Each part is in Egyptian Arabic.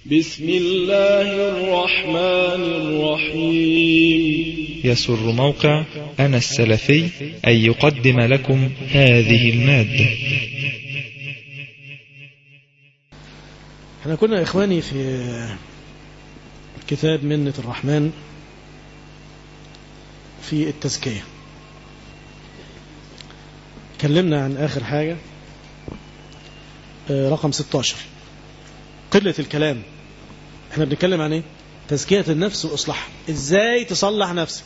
بسم الله الرحمن الرحيم يسر موقع أنا السلفي أن يقدم لكم هذه المادة احنا كنا يا إخواني في كتاب منة الرحمن في التزكية كلمنا عن آخر حاجة آه، رقم 16 قلة الكلام احنا بنتكلم عن ايه تزكية النفس وإصلاحها ازاي تصلح نفسك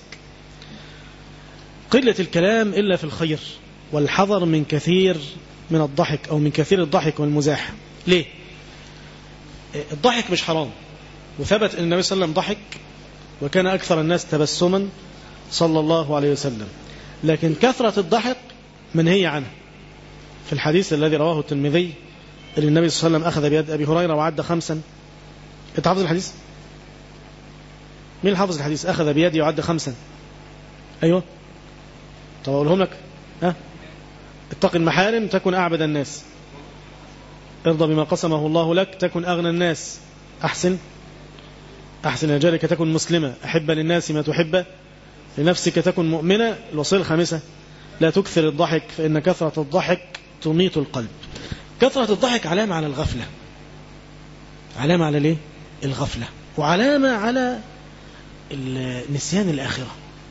قلة الكلام إلا في الخير والحذر من كثير من الضحك أو من كثير الضحك والمزاح ليه الضحك مش حرام وثبت أن النبي صلى الله عليه وسلم ضحك وكان أكثر الناس تبسما صلى الله عليه وسلم لكن كثرة الضحك منهي عنه في الحديث الذي رواه الترمذي اللي النبي صلى الله عليه وسلم أخذ بيد أبي هريرة وعد خمسا أنت حافظ الحديث مين اللي حافظ الحديث أخذ بيدي وعد خمسا أيوه طب أقولهم لك ها اتق المحارم تكن أعبد الناس ارضى بما قسمه الله لك تكن أغنى الناس أحسن أحسن يا جارك تكن مسلمة أحب للناس ما تحب لنفسك تكن مؤمنة الوصية الخامسة لا تكثر الضحك فإن كثرة الضحك تميت القلب كثرة الضحك علامة على الغفلة علامة على ليه الغفلة وعلامة على نسيان الآخرة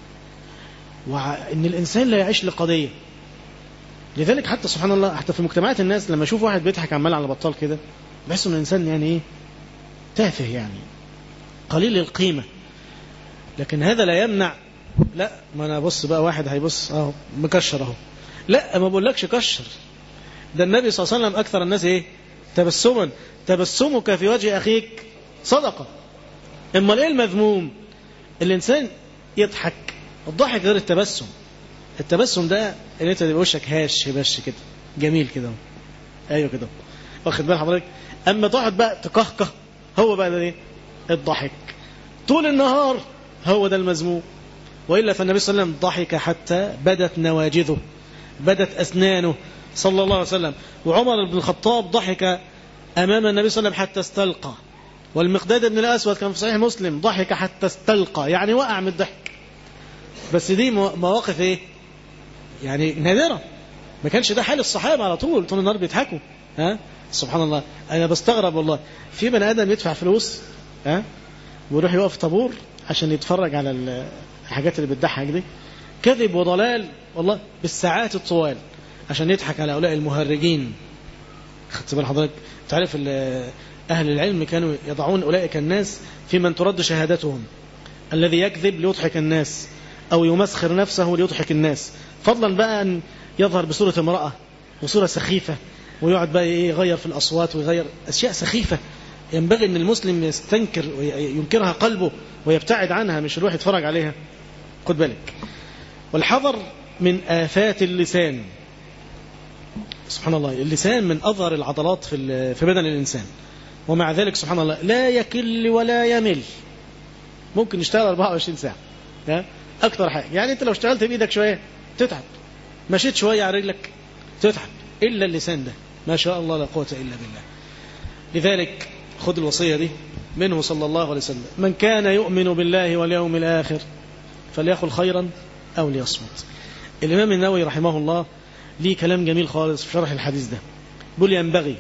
وإن الإنسان لا يعيش لقضية لذلك حتى سبحان الله حتى في مجتمعات الناس لما يشوف واحد بيضحك عمال على بطال كده بحس ان الانسان يعني ايه تافه يعني قليل القيمة لكن هذا لا يمنع لا ما انا بص بقى واحد هيبص اهو مكشر اهو لا ما بقولكش كشر ده النبي صلى الله عليه وسلم اكثر الناس ايه تبسما تبسمك في وجه اخيك صدقة اما ايه المذموم الانسان يضحك الضحك غير التبسم التبسم ده ان انت تبقى وشك هاش هبش كده جميل كده ايوه كده واخد بال حضرتك اما تقعد بقى تكهكه هو بقى ده ايه الضحك طول النهار هو ده المذموم والا فالنبي صلى الله عليه وسلم ضحك حتى بدت نواجذه بدت اسنانه صلى الله عليه وسلم وعمر بن الخطاب ضحك امام النبي صلى الله عليه وسلم حتى استلقى والمقداد بن الاسود كان في صحيح مسلم ضحك حتى استلقى يعني وقع من الضحك بس دي مواقف ايه يعني نادرة ما كانش ده حال الصحابة على طول طول النهار بيضحكوا ها سبحان الله انا بستغرب والله في بني ادم يدفع فلوس ها ويروح يقف طابور عشان يتفرج على الحاجات اللي بتضحك دي كذب وضلال والله بالساعات الطوال عشان يضحك على هؤلاء المهرجين خدت بال حضرتك تعرف اهل العلم كانوا يضعون اولئك الناس في من ترد شهادتهم الذي يكذب ليضحك الناس او يمسخر نفسه ليضحك الناس فضلا بقى أن يظهر بصورة امرأة وصورة سخيفة ويقعد بقى إيه يغير في الأصوات ويغير أشياء سخيفة ينبغي أن المسلم يستنكر وينكرها قلبه ويبتعد عنها مش يروح يتفرج عليها خد بالك والحذر من آفات اللسان سبحان الله اللسان من أظهر العضلات في في بدن الإنسان ومع ذلك سبحان الله لا يكل ولا يمل ممكن يشتغل 24 ساعة أكثر حاجة يعني أنت لو اشتغلت بإيدك شوية تتعب مشيت شوية على رجلك تتعب إلا اللسان ده ما شاء الله لا قوة إلا بالله لذلك خذ الوصية دي منه صلى الله عليه وسلم من كان يؤمن بالله واليوم الآخر فليقل خيرا أو ليصمت الإمام النووي رحمه الله ليه كلام جميل خالص في شرح الحديث ده بيقول ينبغي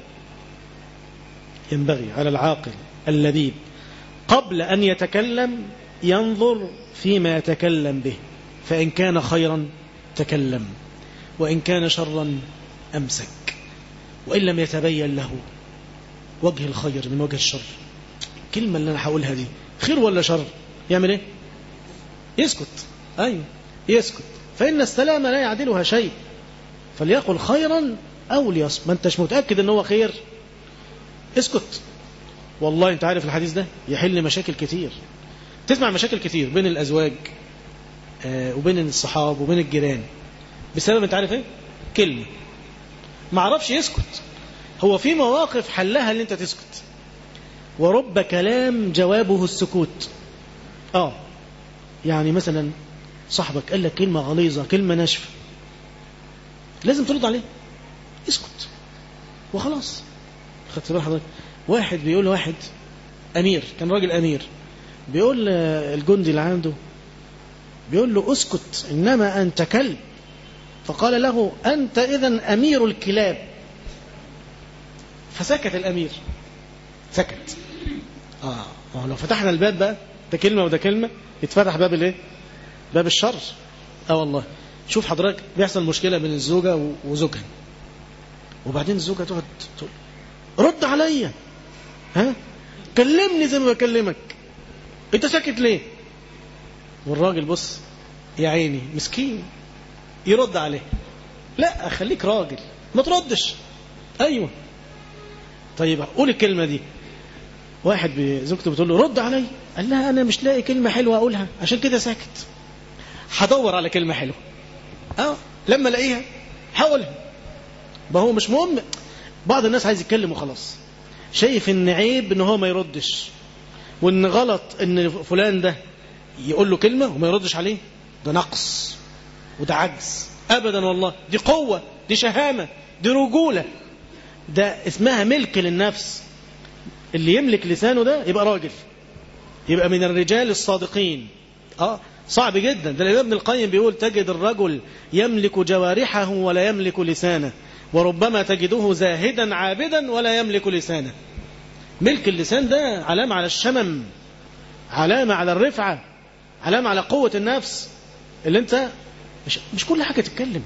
ينبغي على العاقل اللبيب قبل أن يتكلم ينظر فيما يتكلم به فإن كان خيرا تكلم وإن كان شرا أمسك وإن لم يتبين له وجه الخير من وجه الشر كلمة اللي أنا هقولها دي خير ولا شر يعمل إيه يسكت أيوه يسكت فإن السلام لا يعدلها شيء فليقل خيرا أو ليصمت ما أنتش متأكد أنه خير اسكت والله أنت عارف الحديث ده يحل مشاكل كتير تسمع مشاكل كتير بين الأزواج وبين الصحاب وبين الجيران بسبب انت عارف ايه كلمة ما عرفش يسكت هو في مواقف حلها اللي انت تسكت ورب كلام جوابه السكوت اه يعني مثلا صاحبك قال لك كلمة غليظة كلمة ناشفة لازم ترد عليه اسكت وخلاص خدت بال حضرتك واحد بيقول لواحد أمير كان راجل أمير بيقول الجندي اللي عنده بيقول له اسكت إنما أنت كلب فقال له أنت إذا أمير الكلاب فسكت الأمير سكت آه لو فتحنا الباب بقى ده كلمة وده كلمة يتفتح باب الايه باب الشر اه والله شوف حضرتك بيحصل مشكلة بين الزوجة وزوجها وبعدين الزوجة تقعد تقول رد عليا ها كلمني زي ما بكلمك انت ساكت ليه والراجل بص يا عيني مسكين يرد عليه لا خليك راجل ما تردش ايوه طيب قول الكلمة دي واحد زوجته بتقول له رد علي قال لها انا مش لاقي كلمة حلوة اقولها عشان كده ساكت هدور على كلمة حلوة اه لما الاقيها هقولها ما هو مش مهم بعض الناس عايز يتكلم وخلاص شايف ان عيب ان هو ما يردش وان غلط ان فلان ده يقول له كلمة وما يردش عليه ده نقص وده عجز ابدا والله دي قوة دي شهامة دي رجولة ده اسمها ملك للنفس اللي يملك لسانه ده يبقى راجل يبقى من الرجال الصادقين اه صعب جدا ده الإمام ابن القيم بيقول تجد الرجل يملك جوارحه ولا يملك لسانه وربما تجده زاهدا عابدا ولا يملك لسانه ملك اللسان ده علامة على الشمم علامة على الرفعة علامة على قوة النفس اللي انت مش, مش كل حاجة تتكلم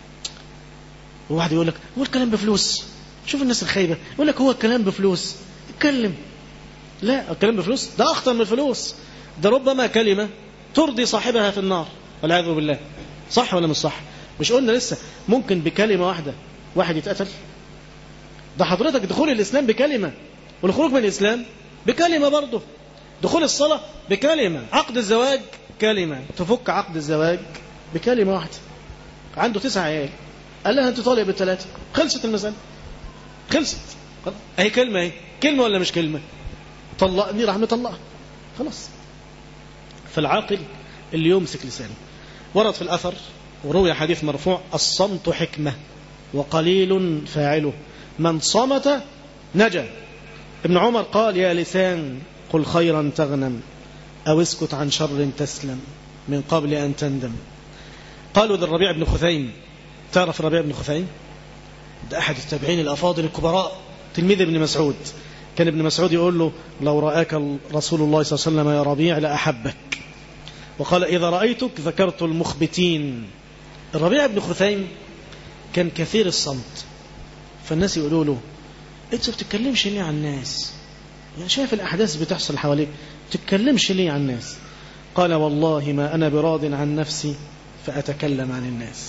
وواحد يقول لك هو الكلام بفلوس شوف الناس الخايبة يقول لك هو الكلام بفلوس اتكلم لا الكلام بفلوس ده أخطر من الفلوس ده ربما كلمة ترضي صاحبها في النار والعياذ بالله صح ولا مش صح مش قلنا لسه ممكن بكلمة واحدة واحد يتقتل ده حضرتك دخول الإسلام بكلمة والخروج من الإسلام بكلمة برضه دخول الصلاة بكلمة عقد الزواج كلمة تفك عقد الزواج بكلمة واحدة عنده تسعة عيال قال لها أنت طالع بالثلاثة خلصت المسألة خلصت أهي كلمة أهي كلمة ولا مش كلمة طلقني راح مطلقها خلاص فالعاقل اللي يمسك لسانه ورد في الأثر وروي حديث مرفوع الصمت حكمة وقليل فاعله من صمت نجا ابن عمر قال يا لسان قل خيرا تغنم أو اسكت عن شر تسلم من قبل أن تندم قالوا ذا الربيع بن خثيم تعرف الربيع بن خثيم ده أحد التابعين الأفاضل الكبراء تلميذ ابن مسعود كان ابن مسعود يقول له لو رآك رسول الله صلى الله عليه وسلم يا ربيع لأحبك وقال إذا رأيتك ذكرت المخبتين الربيع بن خثيم كان كثير الصمت فالناس يقولوا له انت بتتكلمش ليه عن الناس يعني شايف الأحداث بتحصل حواليك بتتكلمش ليه عن الناس قال والله ما أنا براض عن نفسي فأتكلم عن الناس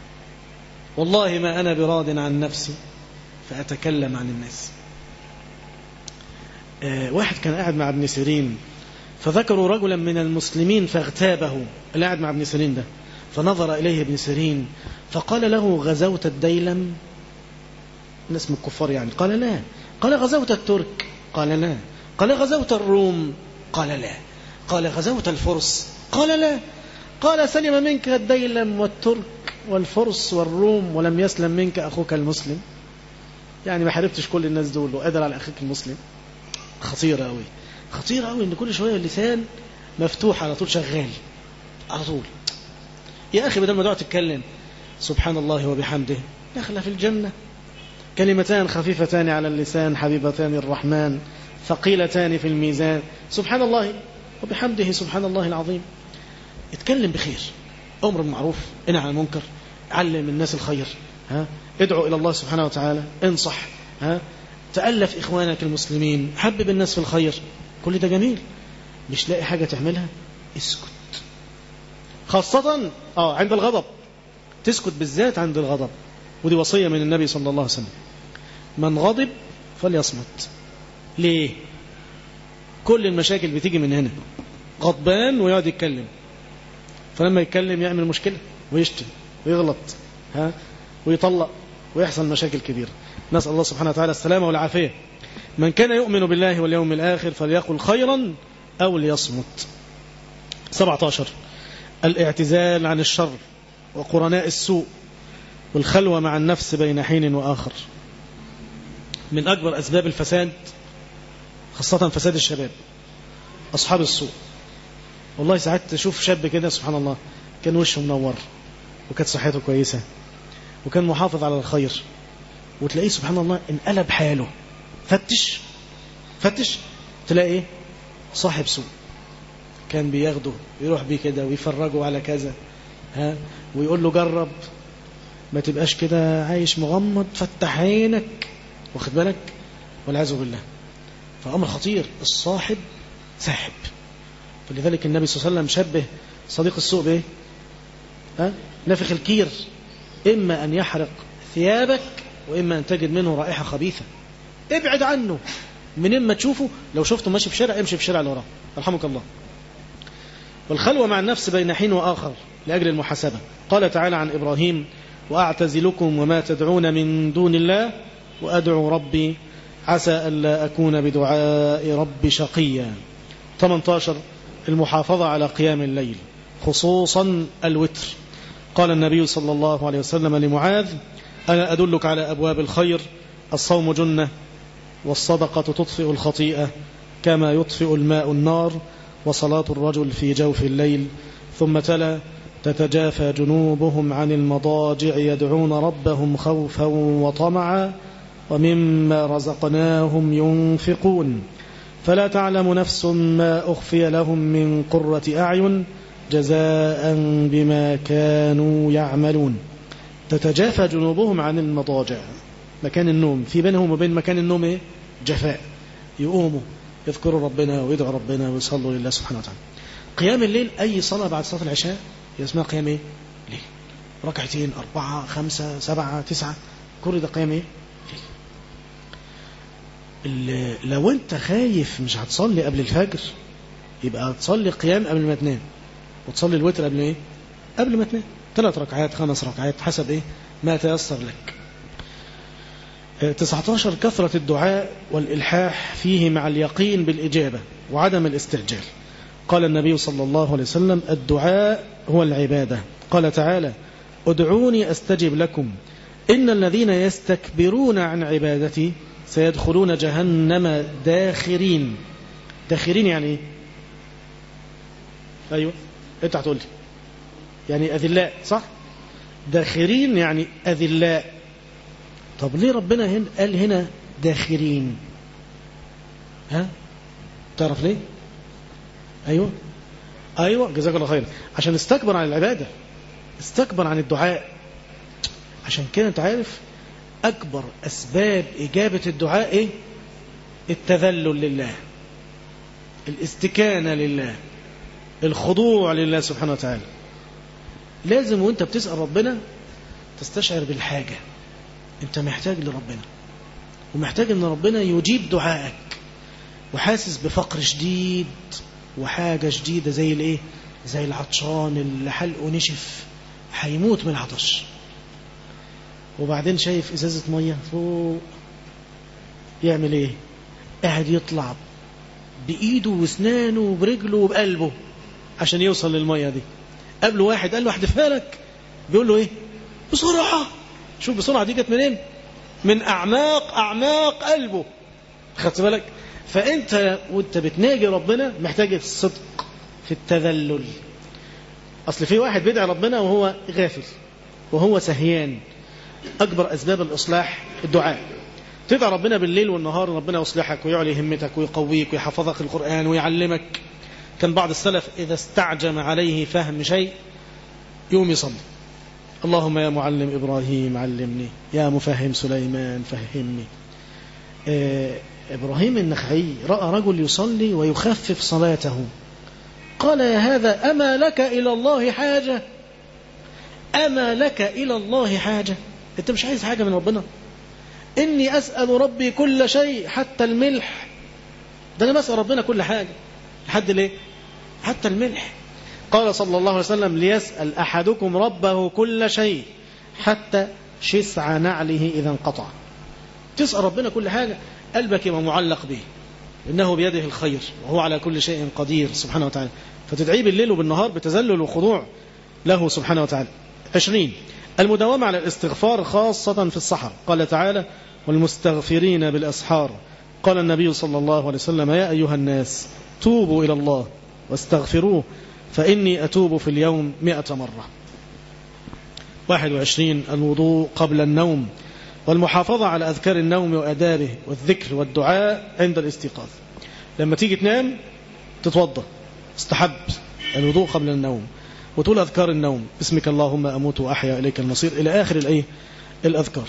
والله ما أنا براض عن نفسي فأتكلم عن الناس آه واحد كان قاعد مع ابن سيرين فذكروا رجلا من المسلمين فاغتابه اللي قاعد مع ابن سيرين ده فنظر إليه ابن سيرين فقال له غزوت الديلم الناس من الكفار يعني قال لا قال غزوت الترك قال لا قال غزوت الروم قال لا قال غزوت الفرس قال لا قال سلم منك الديلم والترك والفرس والروم ولم يسلم منك أخوك المسلم يعني ما حاربتش كل الناس دول وقادر على أخيك المسلم خطيرة أوي خطيرة أوي إن كل شوية اللسان مفتوح على طول شغال على طول يا أخي بدل ما تقعد تتكلم سبحان الله وبحمده دخل في الجنة كلمتان خفيفتان على اللسان حبيبتان الرحمن ثقيلتان في الميزان سبحان الله وبحمده سبحان الله العظيم اتكلم بخير أمر بالمعروف انهى عن المنكر علم الناس الخير ها ادعو إلى الله سبحانه وتعالى انصح ها تألف إخوانك المسلمين حبب الناس في الخير كل ده جميل مش لاقي حاجة تعملها اسكت خاصة اه عند الغضب تسكت بالذات عند الغضب ودي وصية من النبي صلى الله عليه وسلم من غضب فليصمت ليه كل المشاكل بتيجي من هنا غضبان ويقعد يتكلم فلما يتكلم يعمل مشكلة ويشتم ويغلط ها ويطلق ويحصل مشاكل كبيرة نسأل الله سبحانه وتعالى السلامة والعافية من كان يؤمن بالله واليوم الآخر فليقل خيرا أو ليصمت 17 الاعتزال عن الشر وقرناء السوء والخلوة مع النفس بين حين وآخر من أكبر أسباب الفساد خاصة فساد الشباب أصحاب السوء والله ساعات تشوف شاب كده سبحان الله كان وشه منور وكانت صحته كويسة وكان محافظ على الخير وتلاقيه سبحان الله انقلب حاله فتش فتش تلاقي ايه صاحب سوء كان بياخده يروح بيه كده ويفرجه على كذا ها ويقول له جرب ما تبقاش كده عايش مغمض فتح عينك واخد بالك والعياذ بالله فأمر خطير الصاحب ساحب فلذلك النبي صلى الله عليه وسلم شبه صديق السوء بايه ها نفخ الكير إما أن يحرق ثيابك وإما أن تجد منه رائحة خبيثة ابعد عنه من إما تشوفه لو شفته ماشي في شارع امشي في شارع اللي وراه رحمك الله والخلوة مع النفس بين حين وآخر لأجل المحاسبة قال تعالى عن إبراهيم وأعتزلكم وما تدعون من دون الله وأدعو ربي عسى ألا أكون بدعاء ربي شقيا 18 المحافظة على قيام الليل خصوصا الوتر قال النبي صلى الله عليه وسلم لمعاذ أنا أدلك على أبواب الخير الصوم جنة والصدقة تطفئ الخطيئة كما يطفئ الماء النار وصلاة الرجل في جوف الليل ثم تلا تتجافى جنوبهم عن المضاجع يدعون ربهم خوفا وطمعا ومما رزقناهم ينفقون فلا تعلم نفس ما أخفي لهم من قرة أعين جزاء بما كانوا يعملون تتجافى جنوبهم عن المضاجع مكان النوم في بينهم وبين مكان النوم إيه؟ جفاء يقوموا يذكروا ربنا ويدعوا ربنا ويصلوا لله سبحانه وتعالى قيام الليل أي صلاة بعد صلاة العشاء اسمها قيام إيه؟ ليل ركعتين أربعة خمسة سبعة تسعة كل ده قيام إيه؟ ليل لو أنت خايف مش هتصلي قبل الفجر يبقى تصلي قيام قبل ما تنام وتصلي الوتر قبل إيه؟ قبل ما تنام ثلاث ركعات خمس ركعات حسب إيه؟ ما تيسر لك 19 كثرة الدعاء والإلحاح فيه مع اليقين بالإجابة وعدم الاستعجال قال النبي صلى الله عليه وسلم الدعاء هو العبادة قال تعالى ادعوني أستجب لكم إن الذين يستكبرون عن عبادتي سيدخلون جهنم داخرين داخرين يعني ايه أيوة انت هتقول لي يعني أذلاء صح داخرين يعني أذلاء طب ليه ربنا هنا قال هنا داخرين ها تعرف ليه ايوه ايوه جزاك الله خير عشان استكبر عن العباده استكبر عن الدعاء عشان كده انت عارف اكبر اسباب اجابه الدعاء ايه التذلل لله الاستكانه لله الخضوع لله سبحانه وتعالى لازم وانت بتسال ربنا تستشعر بالحاجه انت محتاج لربنا ومحتاج ان ربنا يجيب دعائك وحاسس بفقر شديد وحاجة شديدة زي الايه زي العطشان اللي حلقه نشف هيموت من العطش وبعدين شايف ازازة مية فوق يعمل ايه قاعد يطلع بايده واسنانه وبرجله وبقلبه عشان يوصل للمية دي قبله واحد قال له احدفها لك بيقول له ايه بسرعة شوف بسرعة دي جت منين من أعماق أعماق قلبه خدت بالك فأنت وانت بتناجي ربنا محتاج الصدق في التذلل أصل في واحد بيدعي ربنا وهو غافل وهو سهيان أكبر أسباب الإصلاح الدعاء تدعي ربنا بالليل والنهار ربنا يصلحك ويعلي همتك ويقويك ويحفظك القرآن ويعلمك كان بعض السلف إذا استعجم عليه فهم شيء يوم يصلي اللهم يا معلم إبراهيم علمني يا مفهم سليمان فهمني آه إبراهيم النخعي رأى رجل يصلي ويخفف صلاته قال يا هذا أما لك إلى الله حاجة أما لك إلى الله حاجة أنت مش عايز حاجة من ربنا إني أسأل ربي كل شيء حتى الملح ده أنا بسأل ربنا كل حاجة لحد ليه حتى الملح قال صلى الله عليه وسلم ليسأل أحدكم ربه كل شيء حتى شسع نعله إذا انقطع تسأل ربنا كل حاجة قلبك يبقى معلق به إنه بيده الخير وهو على كل شيء قدير سبحانه وتعالى فتدعيه بالليل وبالنهار بتذلل وخضوع له سبحانه وتعالى عشرين المداومة على الاستغفار خاصة في الصحر قال تعالى والمستغفرين بالأسحار قال النبي صلى الله عليه وسلم يا أيها الناس توبوا إلى الله واستغفروه فإني أتوب في اليوم مئة مرة 21 الوضوء قبل النوم والمحافظة على أذكار النوم وأدابه والذكر والدعاء عند الاستيقاظ لما تيجي تنام تتوضى استحب الوضوء قبل النوم وتقول أذكار النوم باسمك اللهم أموت وأحيا إليك المصير إلى آخر الأيه الأذكار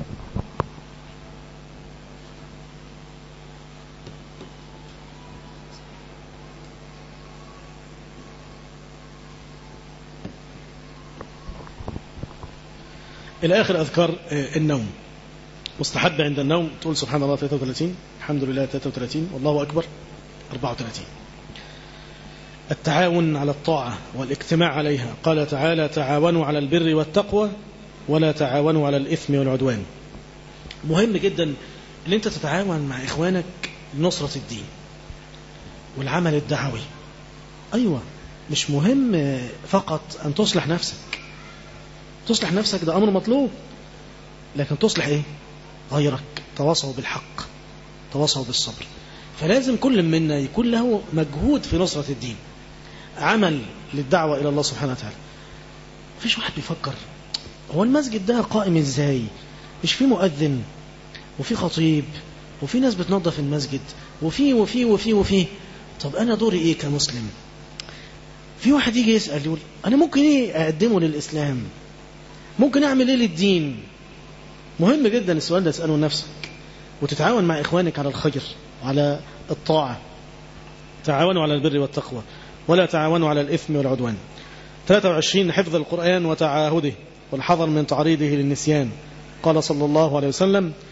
إلى آخر أذكار النوم مستحب عند النوم تقول سبحان الله 33 الحمد لله 33 والله أكبر 34 التعاون على الطاعة والاجتماع عليها قال تعالى تعاونوا على البر والتقوى ولا تعاونوا على الإثم والعدوان مهم جدا ان انت تتعاون مع إخوانك لنصرة الدين والعمل الدعوي أيوة مش مهم فقط أن تصلح نفسك تصلح نفسك ده أمر مطلوب لكن تصلح إيه غيرك تواصوا بالحق تواصوا بالصبر فلازم كل منا يكون له مجهود في نصرة الدين عمل للدعوة إلى الله سبحانه وتعالى مفيش واحد بيفكر هو المسجد ده قائم ازاي مش في مؤذن وفي خطيب وفي ناس بتنظف المسجد وفي وفي وفي وفي طب أنا دوري إيه كمسلم في واحد يجي يسأل يقول أنا ممكن إيه أقدمه للإسلام ممكن أعمل إيه للدين مهم جدا السؤال ده تسأله نفسك وتتعاون مع إخوانك على الخير وعلى الطاعة تعاونوا على البر والتقوى ولا تعاونوا على الإثم والعدوان 23 حفظ القرآن وتعاهده والحذر من تعريضه للنسيان قال صلى الله عليه وسلم